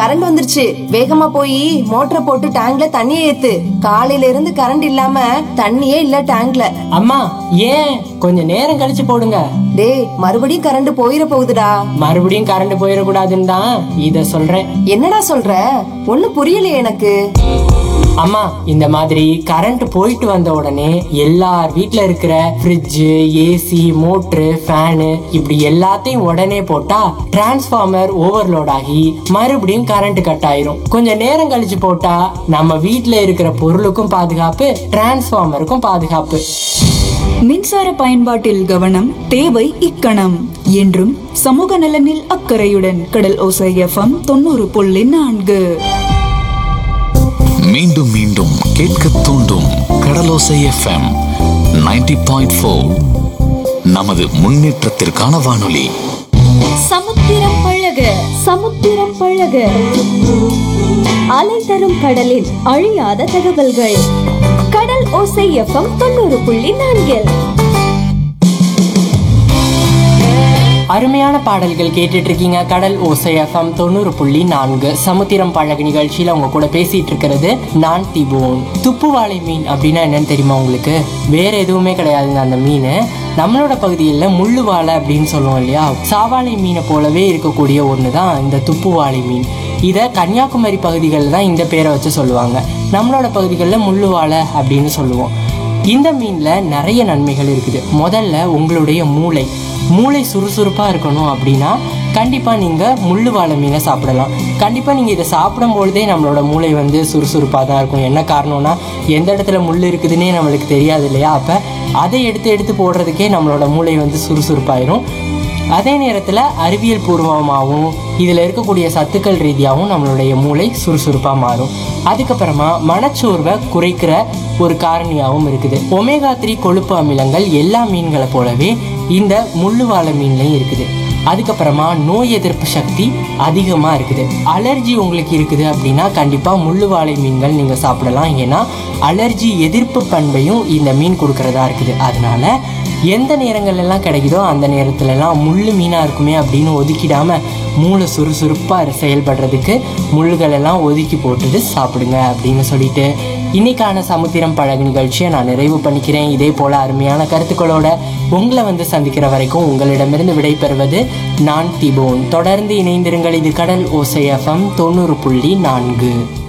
current வந்துருச்சு வேகமா போய் மோட்டரை போட்டு டேங்க்ல தண்ணியை ஏத்து காலையில இருந்து கரண்ட் இல்லாம தண்ணியே இல்ல டேங்க்ல அம்மா ஏன் கொஞ்சம் நேரம் கழிச்சு போடுங்க டேய் மறுபடியும் கரண்ட் போயிட போகுதுடா மறுபடியும் கரண்ட் போயிடக்கூடாதுன்னு தான் இத சொல்றேன் என்னடா சொல்ற ஒண்ணும் புரியலையே எனக்கு அம்மா இந்த மாதிரி கரண்ட் போயிட்டு வந்த உடனே எல்லார் வீட்ல இருக்கிற ஃப்ரிட்ஜ் ஏசி மோட்ரு ஃபேனு இப்படி எல்லாத்தையும் உடனே போட்டா டிரான்ஸ்ஃபார்மர் ஓவர்லோட் ஆகி மறுபடியும் கரண்ட் கட் ஆயிரும் கொஞ்சம் நேரம் கழிச்சு போட்டா நம்ம வீட்ல இருக்கிற பொருளுக்கும் பாதுகாப்பு டிரான்ஸ்ஃபார்மருக்கும் பாதுகாப்பு மின்சார பயன்பாட்டில் கவனம் தேவை இக்கணம் என்றும் சமூக நலனில் அக்கறையுடன் கடல் ஓசை எஃப்எம் தொண்ணூறு புள்ளி நான்கு மீண்டும் மீண்டும் கேட்க தூண்டும் கடலோசை எஃப்எம் 90.4 பாயிண்ட் நமது முன்னேற்றத்திற்கான வானொலி சமுத்திரம் பழக சமுத்திரம் பழக அலை தரும் கடலின் அழியாத தகவல்கள் கடல் ஓசை எஃப்எம் தொண்ணூறு புள்ளி நான்கில் அருமையான பாடல்கள் கேட்டுட்டு இருக்கீங்க கடல் ஓசை எஃப்எம் தொண்ணூறு புள்ளி நான்கு சமுத்திரம் பழகு நிகழ்ச்சியில உங்க கூட பேசிட்டு இருக்கிறது நான் திபோன் துப்புவாளை மீன் அப்படின்னா என்னன்னு தெரியுமா உங்களுக்கு வேற எதுவுமே கிடையாதுங்க அந்த மீன் நம்மளோட பகுதியில் முள்ளுவாலை அப்படின்னு சொல்லுவோம் இல்லையா சாவாளை மீனை போலவே இருக்கக்கூடிய ஒன்று தான் இந்த துப்புவாளை மீன் இதை கன்னியாகுமரி பகுதிகளில் தான் இந்த பேரை வச்சு சொல்லுவாங்க நம்மளோட பகுதிகளில் முள்ளுவாலை அப்படின்னு சொல்லுவோம் இந்த மீனில் நிறைய நன்மைகள் இருக்குது முதல்ல உங்களுடைய மூளை மூளை சுறுசுறுப்பாக இருக்கணும் அப்படின்னா கண்டிப்பாக நீங்கள் முள்ளு வாழை மீனை சாப்பிடலாம் கண்டிப்பாக நீங்கள் இதை சாப்பிடும் பொழுதே நம்மளோட மூளை வந்து சுறுசுறுப்பாக தான் இருக்கும் என்ன காரணம்னா எந்த இடத்துல முள் இருக்குதுன்னே நம்மளுக்கு தெரியாது இல்லையா அப்போ அதை எடுத்து எடுத்து போடுறதுக்கே நம்மளோட மூளை வந்து சுறுசுறுப்பாயிரும் அதே நேரத்தில் அறிவியல் பூர்வமாகவும் இதில் இருக்கக்கூடிய சத்துக்கள் ரீதியாகவும் நம்மளுடைய மூளை சுறுசுறுப்பாக மாறும் அதுக்கப்புறமா மனச்சோர்வை குறைக்கிற ஒரு காரணியாகவும் இருக்குது ஒமேகா த்ரீ கொழுப்பு அமிலங்கள் எல்லா மீன்களை போலவே இந்த முள்ளுவாழை மீன்லையும் இருக்குது அதுக்கப்புறமா நோய் எதிர்ப்பு சக்தி அதிகமாக இருக்குது அலர்ஜி உங்களுக்கு இருக்குது அப்படின்னா கண்டிப்பாக முள்ளுவாழை மீன்கள் நீங்கள் சாப்பிடலாம் ஏன்னா அலர்ஜி எதிர்ப்பு பண்பையும் இந்த மீன் கொடுக்கறதா இருக்குது அதனால எந்த நேரங்கள் எல்லாம் கிடைக்குதோ அந்த நேரத்துலலாம் முள்ளு மீனாக இருக்குமே அப்படின்னு ஒதுக்கிடாம மூளை சுறுசுறுப்பாக செயல்படுறதுக்கு முள்ளுகள் எல்லாம் ஒதுக்கி போட்டுட்டு சாப்பிடுங்க அப்படின்னு சொல்லிட்டு இன்னைக்கான சமுத்திரம் பழகு நிகழ்ச்சியை நான் நிறைவு பண்ணிக்கிறேன் இதே போல அருமையான கருத்துக்களோட உங்களை வந்து சந்திக்கிற வரைக்கும் உங்களிடமிருந்து விடைபெறுவது நான் திபோன் தொடர்ந்து இணைந்திருங்கள் இது கடல் ஓசை எஃப்எம் தொண்ணூறு புள்ளி நான்கு